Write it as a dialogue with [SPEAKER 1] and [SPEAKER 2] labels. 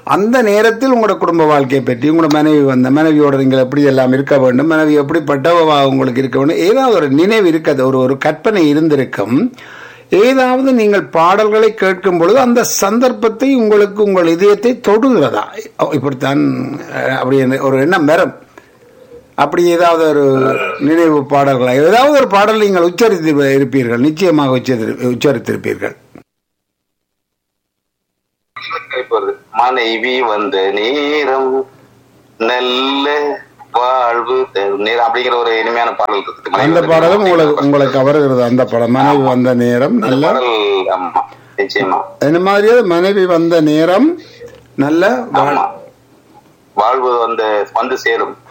[SPEAKER 1] அந்த நேரத்தில் உங்களோட குடும்ப வாழ்க்கையை பற்றி உங்களோட மனைவி வந்த மனைவியோட நீங்கள் எப்படி எல்லாம் இருக்க வேண்டும் மனைவி எப்படிப்பட்டவா உங்களுக்கு இருக்க வேண்டும் ஏதாவது ஒரு நினைவு இருக்காது ஒரு ஒரு கற்பனை இருந்திருக்கும் ஏதாவது நீங்கள் பாடல்களை கேட்கும் பொழுது அந்த சந்தர்ப்பத்தை உங்களுக்கு உங்கள் இதயத்தை தொடுகிறதா இப்படித்தான் அஹ், அப்படி என்று ஒரு எண்ணம் வரும் அப்படி ஏதாவது ஒரு நினைவு பாடல்களா ஏதாவது ஒரு பாடல் நீங்கள் உச்சரித்து இருப்பீர்கள் நிச்சயமாக உச்சரி- உச்சரித்திருப்பீர்கள்
[SPEAKER 2] இப்போ வருது. மனைவி வந்த நேரம் நல்ல வாழ்வு தரும் நேரம் அப்படிங்கிற ஒரு இனிமையான பாடல் இருக்கு மனைவி
[SPEAKER 1] அந்த
[SPEAKER 2] வந்த
[SPEAKER 1] பாடலும்
[SPEAKER 2] நேரம்
[SPEAKER 1] உங்களுக்கு உங்களுக்கு கவருகிறது அந்த படம் மனைவி வந்த நேரம்
[SPEAKER 2] அந்த
[SPEAKER 1] நல்ல
[SPEAKER 2] பாடல் ஆமா நிச்சயமா
[SPEAKER 1] என்ன மாதிரியே மனைவி வந்த நேரம் நல்ல வாழ்-
[SPEAKER 2] ஆமா வாழ்வு வந்து வந்து சேரும்